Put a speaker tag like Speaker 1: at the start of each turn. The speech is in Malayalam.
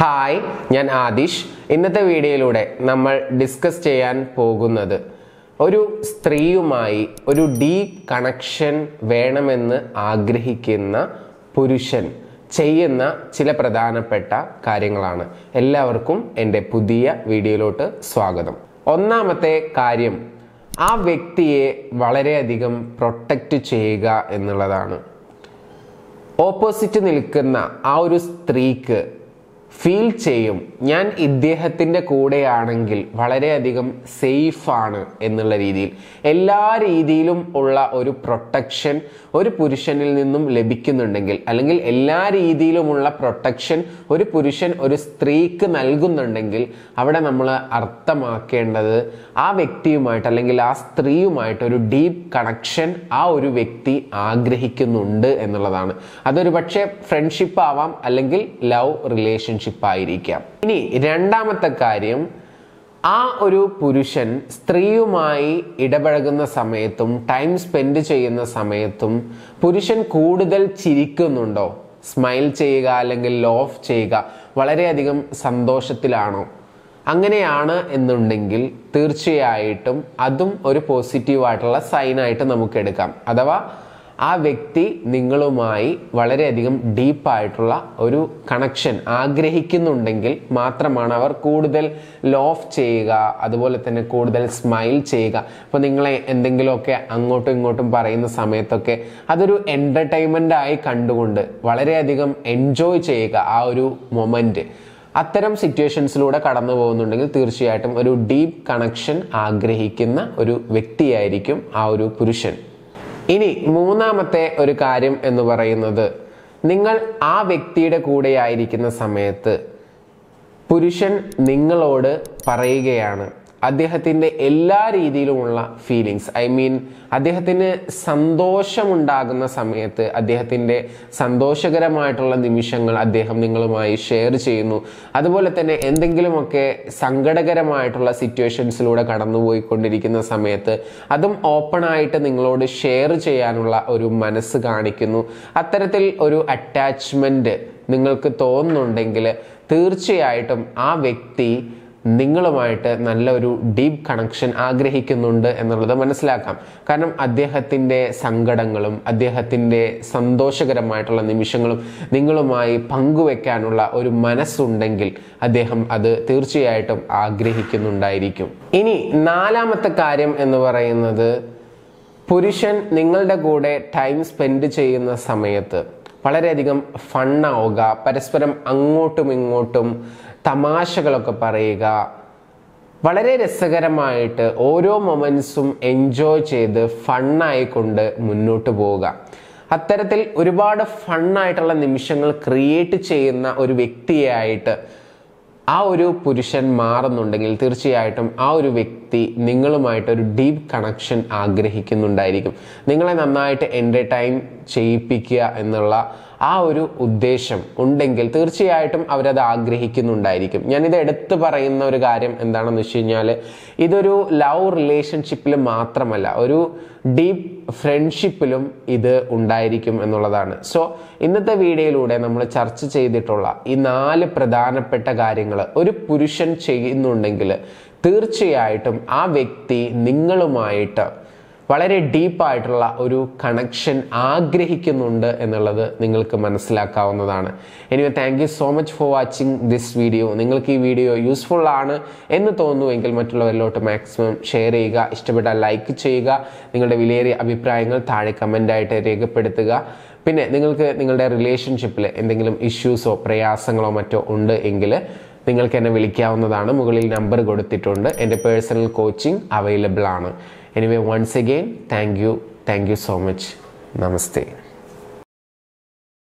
Speaker 1: ഹായ് ഞാൻ ആദിഷ് ഇന്നത്തെ വീഡിയോയിലൂടെ നമ്മൾ ഡിസ്കസ് ചെയ്യാൻ പോകുന്നത് ഒരു സ്ത്രീയുമായി ഒരു ഡീപ് കണക്ഷൻ വേണമെന്ന് ആഗ്രഹിക്കുന്ന പുരുഷൻ ചെയ്യുന്ന ചില പ്രധാനപ്പെട്ട കാര്യങ്ങളാണ് എല്ലാവർക്കും എൻ്റെ പുതിയ വീഡിയോയിലോട്ട് സ്വാഗതം ഒന്നാമത്തെ കാര്യം ആ വ്യക്തിയെ വളരെയധികം പ്രൊട്ടക്റ്റ് ചെയ്യുക എന്നുള്ളതാണ് ഓപ്പോസിറ്റ് നിൽക്കുന്ന ആ ഒരു സ്ത്രീക്ക് ഫീൽ ചെയ്യും ഞാൻ ഇദ്ദേഹത്തിൻ്റെ കൂടെയാണെങ്കിൽ വളരെയധികം സേഫാണ് എന്നുള്ള രീതിയിൽ എല്ലാ രീതിയിലും ഉള്ള ഒരു പ്രൊട്ടക്ഷൻ ഒരു പുരുഷനിൽ നിന്നും ലഭിക്കുന്നുണ്ടെങ്കിൽ അല്ലെങ്കിൽ എല്ലാ രീതിയിലുമുള്ള പ്രൊട്ടക്ഷൻ ഒരു പുരുഷൻ ഒരു സ്ത്രീക്ക് നൽകുന്നുണ്ടെങ്കിൽ അവിടെ നമ്മൾ അർത്ഥമാക്കേണ്ടത് ആ വ്യക്തിയുമായിട്ട് അല്ലെങ്കിൽ ആ സ്ത്രീയുമായിട്ട് ഒരു ഡീപ്പ് കണക്ഷൻ ആ ഒരു വ്യക്തി ആഗ്രഹിക്കുന്നുണ്ട് എന്നുള്ളതാണ് അതൊരു പക്ഷേ ഫ്രണ്ട്ഷിപ്പ് ആവാം അല്ലെങ്കിൽ ലവ് റിലേഷൻഷിപ്പ് ആയിരിക്കാം ഇനി രണ്ടാമത്തെ കാര്യം ആ ഒരു പുരുഷൻ സ്ത്രീയുമായി ഇടപഴകുന്ന സമയത്തും ടൈം സ്പെൻഡ് ചെയ്യുന്ന സമയത്തും പുരുഷൻ കൂടുതൽ ചിരിക്കുന്നുണ്ടോ സ്മൈൽ ചെയ്യുക അല്ലെങ്കിൽ ലോഫ് ചെയ്യുക വളരെയധികം സന്തോഷത്തിലാണോ അങ്ങനെയാണ് എന്നുണ്ടെങ്കിൽ തീർച്ചയായിട്ടും അതും ഒരു പോസിറ്റീവായിട്ടുള്ള സൈനായിട്ട് നമുക്ക് എടുക്കാം അഥവാ ആ വ്യക്തി നിങ്ങളുമായി വളരെയധികം ഡീപ്പായിട്ടുള്ള ഒരു കണക്ഷൻ ആഗ്രഹിക്കുന്നുണ്ടെങ്കിൽ മാത്രമാണ് അവർ കൂടുതൽ ലോഫ് ചെയ്യുക അതുപോലെ തന്നെ കൂടുതൽ സ്മൈൽ ചെയ്യുക ഇപ്പോൾ നിങ്ങളെ എന്തെങ്കിലുമൊക്കെ അങ്ങോട്ടും ഇങ്ങോട്ടും പറയുന്ന സമയത്തൊക്കെ അതൊരു എൻ്റർടൈൻമെൻ്റ് ആയി കണ്ടുകൊണ്ട് വളരെയധികം എൻജോയ് ചെയ്യുക ആ ഒരു മൊമെൻറ്റ് അത്തരം സിറ്റുവേഷൻസിലൂടെ കടന്നു പോകുന്നുണ്ടെങ്കിൽ തീർച്ചയായിട്ടും ഒരു ഡീപ്പ് കണക്ഷൻ ആഗ്രഹിക്കുന്ന ഒരു വ്യക്തിയായിരിക്കും ആ ഒരു പുരുഷൻ ഇനി മൂന്നാമത്തെ ഒരു കാര്യം എന്ന് പറയുന്നത് നിങ്ങൾ ആ വ്യക്തിയുടെ കൂടെയായിരിക്കുന്ന സമയത്ത് പുരുഷൻ നിങ്ങളോട് പറയുകയാണ് അദ്ദേഹത്തിൻ്റെ എല്ലാ രീതിയിലുമുള്ള ഫീലിങ്സ് ഐ മീൻ അദ്ദേഹത്തിന് സന്തോഷമുണ്ടാകുന്ന സമയത്ത് അദ്ദേഹത്തിൻ്റെ സന്തോഷകരമായിട്ടുള്ള നിമിഷങ്ങൾ അദ്ദേഹം നിങ്ങളുമായി ഷെയർ ചെയ്യുന്നു അതുപോലെ തന്നെ എന്തെങ്കിലുമൊക്കെ സങ്കടകരമായിട്ടുള്ള സിറ്റുവേഷൻസിലൂടെ കടന്നുപോയിക്കൊണ്ടിരിക്കുന്ന സമയത്ത് അതും ഓപ്പൺ ആയിട്ട് നിങ്ങളോട് ഷെയർ ചെയ്യാനുള്ള ഒരു മനസ്സ് കാണിക്കുന്നു അത്തരത്തിൽ ഒരു അറ്റാച്ച്മെൻറ്റ് നിങ്ങൾക്ക് തോന്നുന്നുണ്ടെങ്കിൽ തീർച്ചയായിട്ടും ആ വ്യക്തി നിങ്ങളുമായിട്ട് നല്ലൊരു ഡീപ്പ് കണക്ഷൻ ആഗ്രഹിക്കുന്നുണ്ട് എന്നുള്ളത് മനസ്സിലാക്കാം കാരണം അദ്ദേഹത്തിൻ്റെ സങ്കടങ്ങളും അദ്ദേഹത്തിൻ്റെ സന്തോഷകരമായിട്ടുള്ള നിമിഷങ്ങളും നിങ്ങളുമായി പങ്കുവെക്കാനുള്ള ഒരു മനസ്സുണ്ടെങ്കിൽ അദ്ദേഹം അത് തീർച്ചയായിട്ടും ആഗ്രഹിക്കുന്നുണ്ടായിരിക്കും ഇനി നാലാമത്തെ കാര്യം എന്ന് പറയുന്നത് പുരുഷൻ നിങ്ങളുടെ കൂടെ ടൈം സ്പെൻഡ് ചെയ്യുന്ന സമയത്ത് വളരെയധികം ഫണ്ണാവുക പരസ്പരം അങ്ങോട്ടും ഇങ്ങോട്ടും തമാശകളൊക്കെ പറയുക വളരെ രസകരമായിട്ട് ഓരോ മൊമെൻസും എൻജോയ് ചെയ്ത് ഫണ്ണായിക്കൊണ്ട് മുന്നോട്ട് പോവുക അത്തരത്തിൽ ഒരുപാട് ഫണ്ണായിട്ടുള്ള നിമിഷങ്ങൾ ക്രിയേറ്റ് ചെയ്യുന്ന ഒരു വ്യക്തിയായിട്ട് ആ ഒരു പുരുഷൻ മാറുന്നുണ്ടെങ്കിൽ തീർച്ചയായിട്ടും ആ ഒരു വ്യക്തി നിങ്ങളുമായിട്ട് ഒരു ഡീപ്പ് കണക്ഷൻ ആഗ്രഹിക്കുന്നുണ്ടായിരിക്കും നിങ്ങളെ നന്നായിട്ട് എൻ്റർടൈൻ ചെയ്യിപ്പിക്കുക എന്നുള്ള ആ ഒരു ഉദ്ദേശം ഉണ്ടെങ്കിൽ തീർച്ചയായിട്ടും അവരത് ആഗ്രഹിക്കുന്നുണ്ടായിരിക്കും ഞാനിത് എടുത്തു പറയുന്ന ഒരു കാര്യം എന്താണെന്ന് വെച്ച് കഴിഞ്ഞാൽ ഇതൊരു ലവ് റിലേഷൻഷിപ്പിൽ മാത്രമല്ല ഒരു ഡീപ്പ് ഫ്രണ്ട്ഷിപ്പിലും ഇത് ഉണ്ടായിരിക്കും എന്നുള്ളതാണ് സോ ഇന്നത്തെ വീഡിയോയിലൂടെ നമ്മൾ ചർച്ച ചെയ്തിട്ടുള്ള ഈ നാല് പ്രധാനപ്പെട്ട കാര്യങ്ങൾ ഒരു പുരുഷൻ ചെയ്യുന്നുണ്ടെങ്കിൽ തീർച്ചയായിട്ടും ആ വ്യക്തി നിങ്ങളുമായിട്ട് വളരെ ഡീപ്പായിട്ടുള്ള ഒരു കണക്ഷൻ ആഗ്രഹിക്കുന്നുണ്ട് എന്നുള്ളത് നിങ്ങൾക്ക് മനസ്സിലാക്കാവുന്നതാണ് anyway thank you so much for watching this video നിങ്ങൾക്ക് ഈ വീഡിയോ യൂസ്ഫുൾ ആണ് എന്ന് തോന്നുമെങ്കിൽ മറ്റുള്ളവരിലോട്ട് മാക്സിമം ഷെയർ ചെയ്യുക ഇഷ്ടപ്പെട്ടാൽ ലൈക്ക് ചെയ്യുക നിങ്ങളുടെ വിലയേറിയ അഭിപ്രായങ്ങൾ താഴെ കമൻ്റായിട്ട് രേഖപ്പെടുത്തുക പിന്നെ നിങ്ങൾക്ക് നിങ്ങളുടെ റിലേഷൻഷിപ്പിൽ എന്തെങ്കിലും ഇഷ്യൂസോ പ്രയാസങ്ങളോ മറ്റോ ഉണ്ട് എങ്കിൽ നിങ്ങൾക്ക് എന്നെ വിളിക്കാവുന്നതാണ് മുകളിൽ നമ്പർ കൊടുത്തിട്ടുണ്ട് എൻ്റെ പേഴ്സണൽ കോച്ചിങ് അവൈലബിൾ ആണ് anyway once again thank you thank you so much namaste